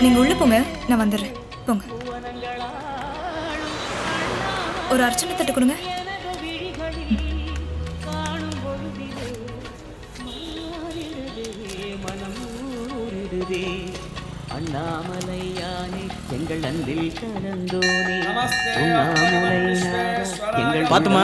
நீங்க உள்ள போங்க நான் வந்துடுறேன் போங்க ஒரு அர்ச்சனை தட்டு கொடுங்க அண்ணாமலையானே எங்கள் அன்பில் கலந்தோனே உண்ணாமுலை எங்கள் பாத்துமா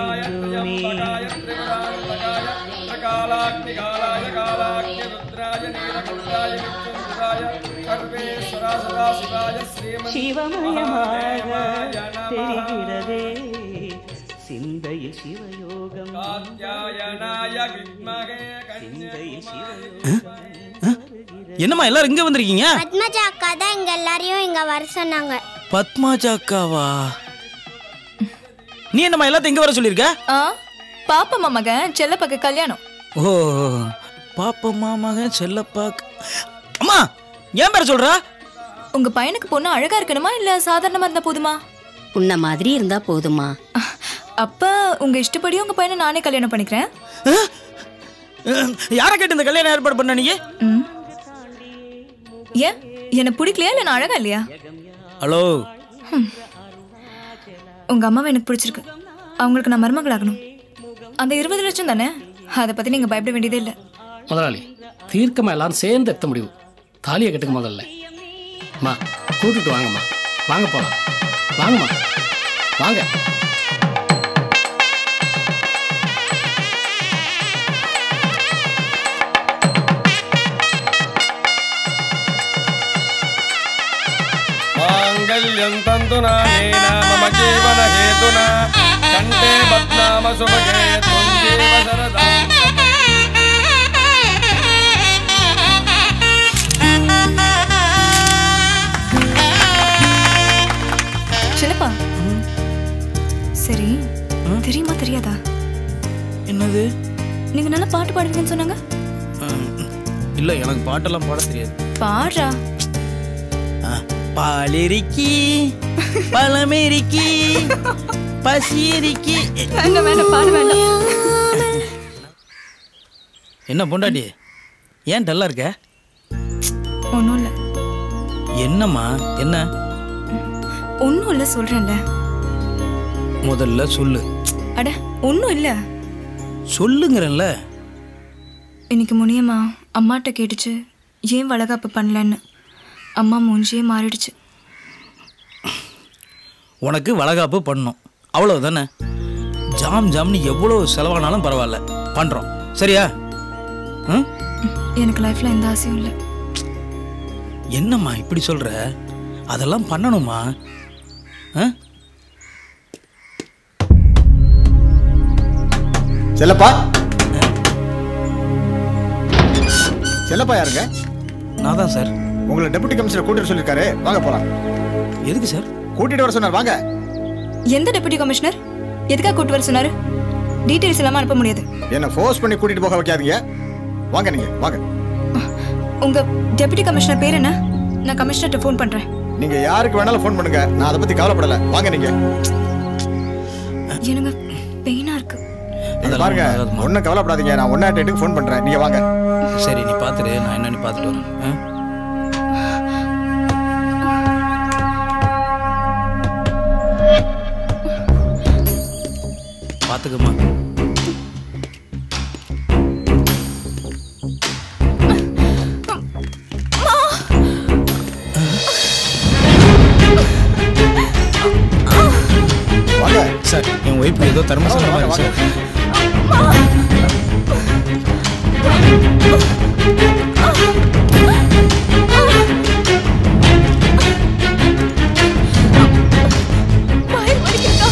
சிவமயமாக தெரிகிறதே சிந்தையில் சிவயோகம் சிந்தையில் சிவயோகம் என்னம்மா எல்லாரும் இங்க வந்திருக்கீங்க பத்மஜா அக்கா தான் எங்க எல்லாரையும் இங்க வர சொன்னாங்க பத்மாஜா அக்காவா நீ என்னம்மா எல்லாத்தையும் இங்க வர சொல்லியிருக்க ஆ பாப்பம்மா மகன் செல்லப்பக்க கல்யாணம் ஓ பாப்பம்மா மகன் செல்லப்பா அம்மா ஏன் பேர சொல்ற உங்க பையனுக்கு பொண்ணு அழகா இருக்கணுமா இல்ல சாதாரணமா இருந்தா போதுமா உன்ன மாதிரி இருந்தா போதுமா அப்ப உங்க இஷ்டப்படி உங்க பையனை நானே கல்யாணம் பண்ணிக்கிறேன் யாரை கேட்டு இந்த கல்யாணம் ஏற்பாடு பண்ண நீ ம். ஏன் எனக்கு பிடிக்கலையா இல்ல நான் அழகா இல்லையா ஹலோ உங்க அம்மாவை எனக்கு பிடிச்சிருக்கு அவங்களுக்கு நான் மருமகள் ஆகணும் அந்த இருபது லட்சம் தானே அதை பத்தி நீங்க பயப்பட வேண்டியதே இல்லை முதலாளி தீர்க்கமா எல்லாரும் சேர்ந்து எடுத்த முடிவு தாலியை கட்டுங்க முதல்ல அம்மா கூட்டிட்டு வாங்கம்மா வாங்க போலாம் வாங்கம்மா வாங்க माङ्गल्यं तन्तुनानेन मम जीवनहेतुना कण्ठे बध्नाम सुभगे त्वं जीव शरदां சிலப்பா சரி தெரியுமா தெரியாதா என்னது நீங்க நல்லா பாட்டு பாடுவீங்கன்னு சொன்னாங்க இல்ல எனக்கு பாட்டெல்லாம் பாட தெரியாது பாடுறா பாலிருக்கி பழமெரிக்கி பசியரிக்கி வேண்டாம் வேண்டாம் பாட வேண்டாம் என்ன பொண்டாட்டி ஏன் டல்லா இருக்க ஒன்றும் இல்லை என்னம்மா என்ன ஒன்றும் இல்லை சொல்கிறேன்ல முதல்ல சொல்லு அட ஒன்றும் இல்லை சொல்லுங்கிறல்ல இன்னைக்கு முனியம்மா அம்மாட்ட கேட்டுச்சு ஏன் வளகாப்பு பண்ணலன்னு அம்மா மூஞ்சியே மாறிடுச்சு உனக்கு வளகாப்பு பண்ணணும் அவ்வளவுதானே ஜாம் ஜாம்னு எவ்வளோ செலவானாலும் பரவாயில்ல பண்றோம் சரியா ம்? எனக்கு லைஃப்ல எந்த ஆசையும் இல்லை என்னம்மா இப்படி சொல்ற அதெல்லாம் பண்ணணுமா ஆ? செல்லப்பா செல்லப்பா யாருங்க நான் தான் சார் உங்களை டெபுட்டி கமிஷனர் கூட்டிட்டு சொல்லிருக்காரு வாங்க போலாம் எதுக்கு சார் கூட்டிட்டு வர சொன்னார் வாங்க எந்த டெபுட்டி கமிஷனர் எதுக்காக கூட்டு வர சொன்னாரு டீட்டெயில்ஸ் இல்லாமல் அனுப்ப முடியாது என்ன ஃபோர்ஸ் பண்ணி கூட்டிட்டு போக வைக்காதீங்க வாங்க நீங்க வாங்க உங்க டெபுட்டி கமிஷனர் பேர் என்ன நான் கமிஷனர்கிட்ட ஃபோன் பண்றேன் நீங்க யாருக்கு வேணாலும் ஃபோன் பண்ணுங்க நான் அதை பத்தி கவலைப்படல வாங்க நீங்க எனக்கு பெயினா இருக்கு நீங்க பாருங்க ஒன்னும் கவலைப்படாதீங்க நான் ஒன்னா டேட்டுக்கு ஃபோன் பண்றேன் நீங்க வாங்க சரி நீ பார்த்துரு நான் என்னன்னு பார்த்துட்டு வரேன் ஆ? பார்த்துக்கம்மா வாங்க சார் என் ஒய்ஃப் ஏதோ தர்மசங்கடமா வாங்க, இருக்கு வாங்க. சார் வயிறு வலிக்குதுடா.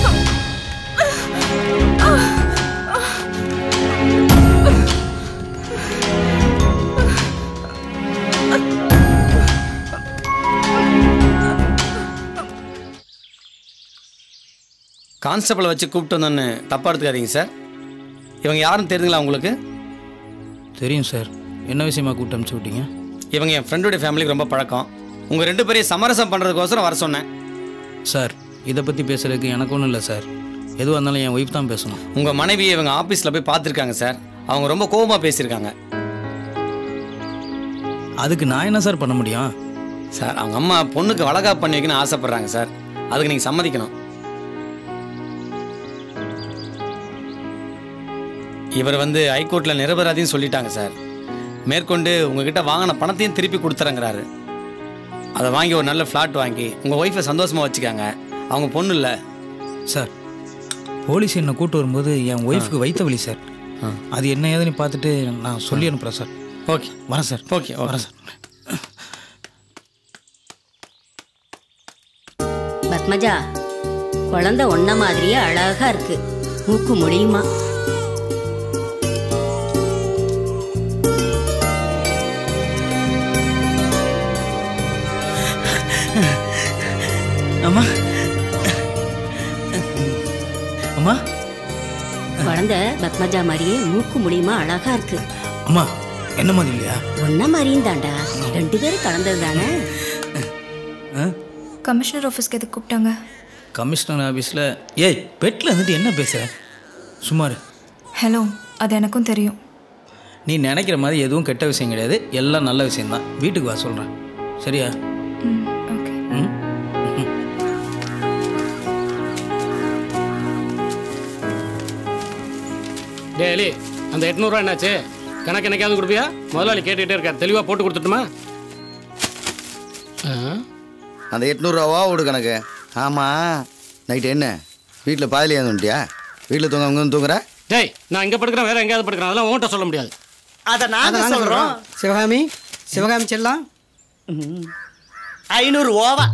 கான்ஸ்டபிளை வச்சு கூப்பிட்டு வந்தோன்னு தப்பாக எடுத்துக்காதீங்க சார் இவங்க யாரும் தெரியுதுங்களா உங்களுக்கு தெரியும் சார் என்ன விஷயமா கூப்பிட்டு அனுப்பிச்சு விட்டீங்க இவங்க என் ஃப்ரெண்டுடைய ஃபேமிலிக்கு ரொம்ப பழக்கம் உங்கள் ரெண்டு பேரையும் சமரசம் பண்ணுறதுக்கோசரம் வர சொன்னேன் சார் இதை பற்றி பேசுறதுக்கு எனக்கு ஒன்றும் இல்லை சார் எதுவாக இருந்தாலும் என் ஒய்ஃப் தான் பேசணும் உங்கள் மனைவியை இவங்க ஆஃபீஸில் போய் பார்த்துருக்காங்க சார் அவங்க ரொம்ப கோபமாக பேசியிருக்காங்க அதுக்கு நான் என்ன சார் பண்ண முடியும் சார் அவங்க அம்மா பொண்ணுக்கு வளகாப்பு பண்ணி வைக்கணும்னு ஆசைப்படுறாங்க சார் அதுக்கு நீங்கள் சம்மதிக்கணும் இவர் வந்து ஹைகோர்ட்டில் நிரபராதின்னு சொல்லிட்டாங்க சார் மேற்கொண்டு உங்ககிட்ட வாங்கின பணத்தையும் திருப்பி கொடுத்துறங்கிறாரு அதை வாங்கி ஒரு நல்ல ஃப்ளாட் வாங்கி உங்கள் ஒய்ஃபை சந்தோஷமாக வச்சுக்காங்க அவங்க பொண்ணு இல்லை சார் போலீஸ் என்னை கூட்டு வரும்போது என் ஒய்ஃபுக்கு வைத்த வலி சார் அது என்ன ஏதுன்னு பார்த்துட்டு நான் சொல்லி அனுப்புகிறேன் சார் ஓகே வரேன் சார் ஓகே வரேன் சார் பத்மஜா குழந்தை ஒன்ன மாதிரியே அழகா இருக்கு மூக்கு முடியுமா அம்மா அம்மா குழந்தை பத்மஜா மாதிரியே மூக்கு முடியுமா அழகா இருக்கு அம்மா என்ன மாதிரி இல்லையா ஒன்ன மாதிரியும் தாண்டா ரெண்டு பேரும் கலந்தது தானே ஆ கமிஷனர் ஆஃபீஸ்க்கு எதுக்கு கூப்பிட்டாங்க கமிஷனர் ஆஃபீஸில் ஏய் பெட்டில் இருந்துட்டு என்ன பேசுகிற சுமார் ஹலோ அது எனக்கும் தெரியும் நீ நினைக்கிற மாதிரி எதுவும் கெட்ட விஷயம் கிடையாது எல்லாம் நல்ல விஷயம்தான் வீட்டுக்கு வா சொல்கிறேன் சரியா ம் ஓகே ம் டே எலி அந்த எட்நூறுவா என்னாச்சு கணக்கு என்னைக்காவது கொடுப்பியா முதலாளி கேட்டுக்கிட்டே இருக்கார் தெளிவாக போட்டு கொடுத்துட்டுமா ஆ அந்த எட்நூறுரூவா ஓடு கணக்கு ஆமாம் நைட்டு என்ன வீட்டில் பாதிலே வந்துட்டியா வீட்டில் தூங்க அங்கே தூங்குற டேய் நான் இங்கே படுக்கிறேன் வேற எங்கேயாவது படுக்கிறேன் அதெல்லாம் உன்கிட்ட சொல்ல முடியாது அதை நாங்க சொல்றோம் சிவகாமி சிவகாமி செல்லாம் ஐநூறு ஓவா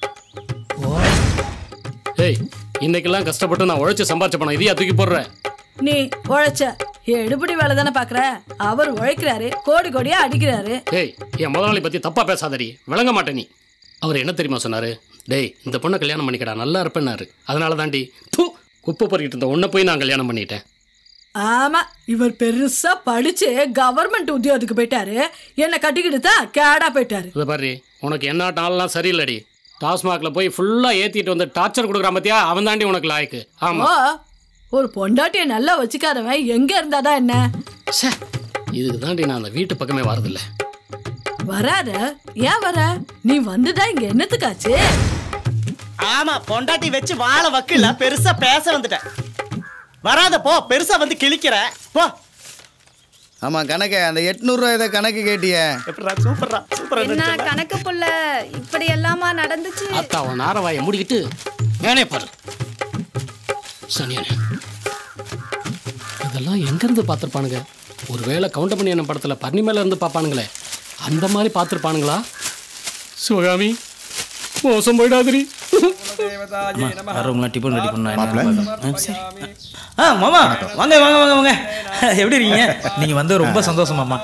டேய் இன்னைக்கெல்லாம் கஷ்டப்பட்டு நான் உழைச்சு சம்பாதிச்ச பணம் இதையா தூக்கி போடுறேன் நீ உழைச்ச எடுபடி வேலை தானே பாக்குற அவர் உழைக்கிறாரு கோடி கோடியா அடிக்கிறாரு டேய் என் முதலாளி பற்றி தப்பாக பேசாதடி விளங்க மாட்டே நீ அவர் என்ன தெரியுமா சொன்னாரு டேய் இந்த பொண்ணை கல்யாணம் பண்ணிக்கடா நல்லா இருப்பேன்னாரு அதனால தாண்டி தூ குப்பை பொறுக்கிட்டு இருந்த உன்னை போய் நான் கல்யாணம் பண்ணிட்டேன் ஆமா இவர் பெருசா படிச்சு கவர்மெண்ட் உத்தியோகத்துக்கு போயிட்டாரு என்ன கட்டிக்கிட்டு தான் கேடா போயிட்டாரு இதை பாரு உனக்கு என்ன ஆள்லாம் சரியில்லடி டாஸ்மாக்ல போய் ஃபுல்லாக ஏற்றிட்டு வந்து டார்ச்சர் கொடுக்குறான் பார்த்தியா அவன் தாண்டி உனக்கு லாய்க்கு ஓ ஆமாம் ஒரு பொண்டாட்டிய நல்லா வச்சுக்காதவன் எங்க இருந்தாதான் என்ன இதுக்கு தாண்டி நான் அந்த வீட்டு பக்கமே வரதில்ல வராத ஏன் வர நீ வந்துதான் இங்க என்னத்துக்காச்சு ஆமா பொண்டாட்டி வச்சு வாழ வக்கில்ல பெருசா பேச வந்துட்டேன் வராத போ பெருசா வந்து கிழிக்கிற போ ஆமாம் கணக்கு அந்த எட்நூறுரூவா இதை கணக்கு கேட்டியே எப்படிடா சூப்பர்ரா சூப்பரா என்ன கணக்கு புள்ள இப்படி எல்லாமா நடந்துச்சு அத்தா அவன் நாரவாயை முடிக்கிட்டு வேலையை பாரு சனியனே இதெல்லாம் எங்கேருந்து பார்த்துருப்பானுங்க ஒருவேளை கவுண்டமணி என்ன படத்தில் பன்னி மேல இருந்து பார்ப்பானுங்களே அந்த மாதிரி பார்த்துருப்பானுங்களா சிவகாமி மோசம் போயிடாதிரி அம்மா வரவங்களாம் டிஃபன் ரெடி பண்ணா ஆ மாமா வாங்க வாங்க வாங்க வாங்க எப்படி இருக்கீங்க நீங்கள் வந்து ரொம்ப சந்தோஷம் மாமா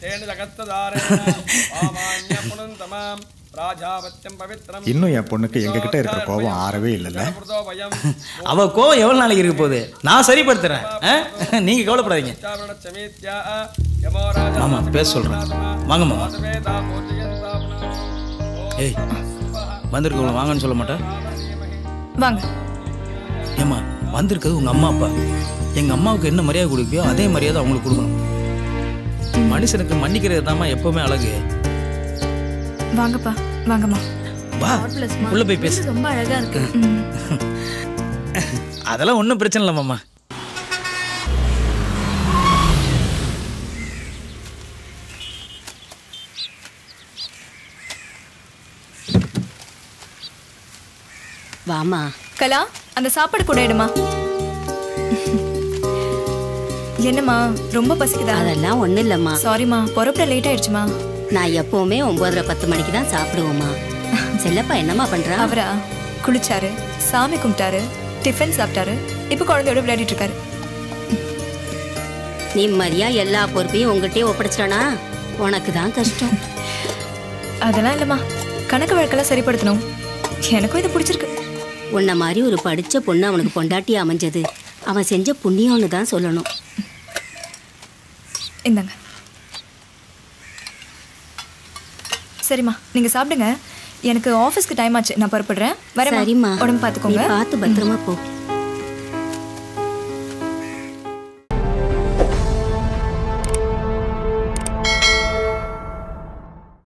இன்னும் என் பொண்ணுக்கு எங்ககிட்ட இருக்கிற கோபம் ஆறவே இல்லைல்ல அவ கோவம் எவ்வளோ நாளைக்கு இருக்க போகுது நான் சரிப்படுத்துறேன் ஆ? நீங்க கவலைப்படாதீங்க மாமா பேச சொல்றேன் வாங்க மாமா ஏய் வந்திருக்கவங்க வாங்கன்னு சொல்ல மாட்டேன் வாங்க ஏம்மா வந்திருக்கிறது உங்க அம்மா அப்பா எங்க அம்மாவுக்கு என்ன மரியாதை கொடுப்பியோ அதே மரியாதை அவங்களுக்கு கொடுக்கணும் மனுஷனுக்கு மன்னிக்கிறது தாம்மா எப்பவுமே அழகு வாங்கப்பா வாங்கம்மா வா உள்ள போய் பேசு ரொம்ப அழகா இருக்கு அதெல்லாம் ஒன்றும் பிரச்சனை இல்லை மாமா வாமா கலா அந்த சாப்பாடு கூட எடுமா என்னம்மா ரொம்ப பசிக்குதா அதெல்லாம் ஒண்ணும் இல்லம்மா சாரிம்மா புறப்பட லேட் ஆயிடுச்சுமா நான் எப்பவுமே ஒன்பதரை பத்து மணிக்கு தான் சாப்பிடுவோம்மா செல்லப்பா என்னம்மா பண்றா அவரா குளிச்சாரு சாமி கும்பிட்டாரு டிஃபன் சாப்பிட்டாரு இப்போ குழந்தையோட விளையாடிட்டு இருக்காரு நிம்மதியா எல்லா பொறுப்பையும் உங்ககிட்டயே ஒப்படைச்சிட்டானா உனக்கு தான் கஷ்டம் அதெல்லாம் இல்லைம்மா கணக்கு வழக்கெல்லாம் சரிப்படுத்தணும் எனக்கும் இது பிடிச்சிருக்கு உன்ன மாதிரி ஒரு படிச்ச பொண்ணு அவனுக்கு பொண்டாட்டி அமைஞ்சது அவன் செஞ்ச புண்ணியம்னு தான் சொல்லணும் இந்தாங்க சரிம்மா நீங்க சாப்பிடுங்க எனக்கு ஆஃபீஸ்க்கு டைம் ஆச்சு நான் புறப்படுறேன் வரேன் சரிம்மா உடம்பு நீ பார்த்துக்கோங்க பார்த்து பத்திரமா போ